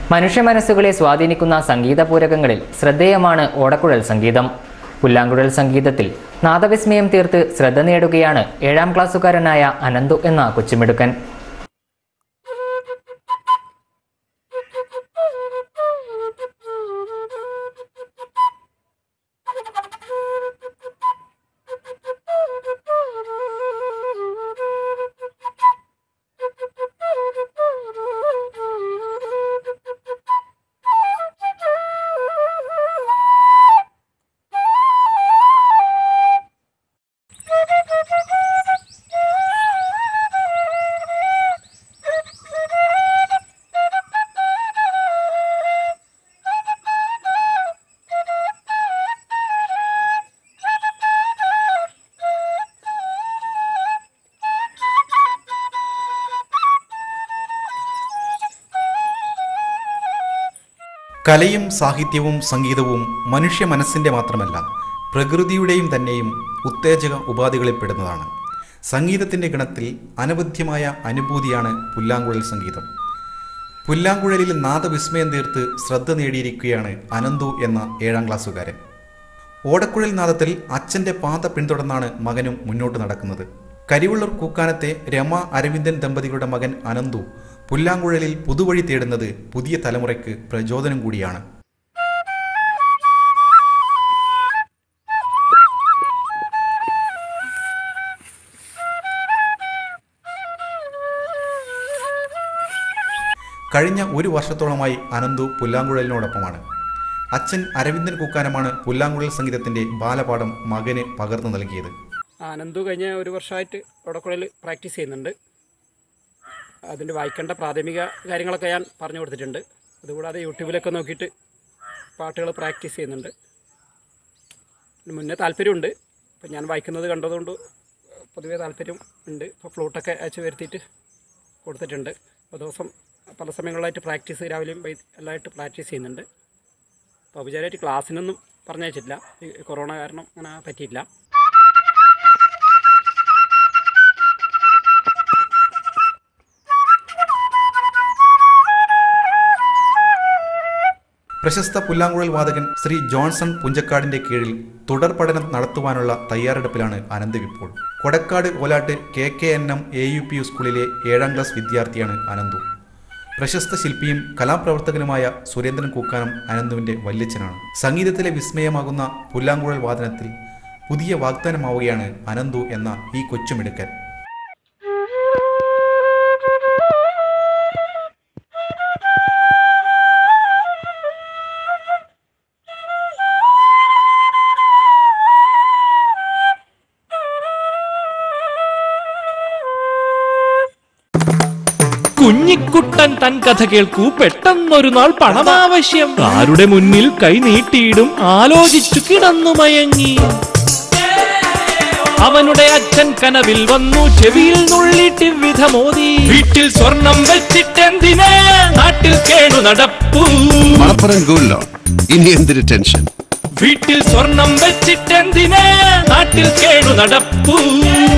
മനുഷ്യ മനസ്സുകളെ സ്വാധീനിക്കുന്ന സംഗീതപൂരകങ്ങളിൽ ശ്രദ്ധേയമാണ് ഓടക്കുഴൽ സംഗീതം പുല്ലാങ്കുഴൽ സംഗീതത്തിൽ നാദവിസ്മയം തീർത്ത് ശ്രദ്ധ നേടുകയാണ് ഏഴാം ക്ലാസ്സുകാരനായ അനന്തു എന്ന കൊച്ചുമിടുക്കൻ കലയും സാഹിത്യവും സംഗീതവും മനുഷ്യ മനസ്സിൻ്റെ മാത്രമല്ല പ്രകൃതിയുടെയും തന്നെയും ഉത്തേജക ഉപാധികളിൽപ്പെടുന്നതാണ് സംഗീതത്തിൻ്റെ ഗണത്തിൽ അനവധ്യമായ അനുഭൂതിയാണ് പുല്ലാങ്കുഴൽ സംഗീതം പുല്ലാങ്കുഴലിൽ നാദവിസ്മയം തീർത്ത് ശ്രദ്ധ നേടിയിരിക്കുകയാണ് അനന്തു എന്ന ഏഴാം ക്ലാസ്സുകാരൻ ഓടക്കുഴൽ നാദത്തിൽ അച്ഛൻ്റെ പാത പിന്തുടർന്നാണ് മകനും മുന്നോട്ട് നടക്കുന്നത് കരിവുള്ളൂർ കൂക്കാനത്തെ രമ അരവിന്ദൻ ദമ്പതികളുടെ മകൻ അനന്തു പുല്ലാങ്കുഴലിൽ പുതുവഴി തേടുന്നത് പുതിയ തലമുറയ്ക്ക് പ്രചോദനം കൂടിയാണ് കഴിഞ്ഞ ഒരു വർഷത്തോളമായി അനന്തു പുല്ലാങ്കുഴലിനോടൊപ്പമാണ് അച്ഛൻ അരവിന്ദൻ കൂക്കാനമാണ് പുല്ലാങ്കുഴൽ സംഗീതത്തിന്റെ ബാലപാഠം മകന് പകർന്നു നൽകിയത് ആനന്ദു കഴിഞ്ഞ ഒരു വർഷമായിട്ട് ഓടക്കുഴൽ പ്രാക്ടീസ് ചെയ്യുന്നുണ്ട് അതിൻ്റെ വായിക്കേണ്ട പ്രാഥമിക കാര്യങ്ങളൊക്കെ ഞാൻ പറഞ്ഞു കൊടുത്തിട്ടുണ്ട് അതുകൂടാതെ യൂട്യൂബിലൊക്കെ നോക്കിയിട്ട് പാട്ടുകൾ പ്രാക്ടീസ് ചെയ്യുന്നുണ്ട് ഇതിന് മുന്നേ താല്പര്യമുണ്ട് ഇപ്പം ഞാൻ വായിക്കുന്നത് കണ്ടതുകൊണ്ട് പൊതുവേ താല്പര്യം ഉണ്ട് ഇപ്പോൾ ഫ്ലൂട്ടൊക്കെ അയച്ച് വരുത്തിയിട്ട് കൊടുത്തിട്ടുണ്ട് അപ്പോൾ ദിവസം പല സമയങ്ങളിലായിട്ട് പ്രാക്ടീസ് രാവിലെയും വൈ എല്ലാമായിട്ട് പ്രാക്ടീസ് ചെയ്യുന്നുണ്ട് അപ്പോൾ ഔപചാരികമായിട്ട് ക്ലാസ്സിനൊന്നും പറഞ്ഞയച്ചിട്ടില്ല ഈ കൊറോണ കാരണം അങ്ങനെ പറ്റിയില്ല പ്രശസ്ത പുല്ലാങ്കുഴൽ വാദകൻ ശ്രീ ജോൺസൺ പുഞ്ചക്കാടിന്റെ കീഴിൽ തുടർ പഠനം നടത്തുവാനുള്ള തയ്യാറെടുപ്പിലാണ് അനന്ത് ഇപ്പോൾ Kodakkad Olatt K K N M A U P സ്കൂളിലെ ഏഴാം ക്ലാസ് വിദ്യാർത്ഥിയാണ് അനന്തു പ്രശസ്ത ശില്പിയും കലാപ്രവർത്തകനുമായ സുരേന്ദ്രൻ കൂക്കാനം അനന്തുവിന്റെ വല്യച്ഛനാണ് സംഗീതത്തിലെ വിസ്മയമാകുന്ന പുല്ലാങ്കുഴൽ വാദനത്തിൽ പുതിയ വാഗ്ദാനമാവുകയാണ് അനന്തു എന്ന ഈ കൊച്ചുമിടുക്കൻ കുഞ്ഞിക്കുട്ടൻ തൻ കഥ കേൾക്കൂ പെട്ടെന്നൊരു നാൾ പണമാവശ്യം ആരുടെ മുന്നിൽ കൈ നീട്ടിയിടും ആലോചിച്ചു കിടന്നു മയങ്ങി അവനുടെ അച്ഛൻ കനവിൽ വന്നു ചെവിയിൽ നുള്ളിട്ട് വിധമോദി വീട്ടിൽ സ്വർണം വെച്ചിട്ടെന്തിന് നാട്ടിൽ കേണു നടപ്പൂ മലപ്പുറം ഗോൾഡ് ലോൺ ഇനി എന്തൊരു ടെൻഷൻ വീട്ടിൽ സ്വർണം വെച്ചിട്ടെന്തിന് നാട്ടിൽ കേണു നടപ്പൂ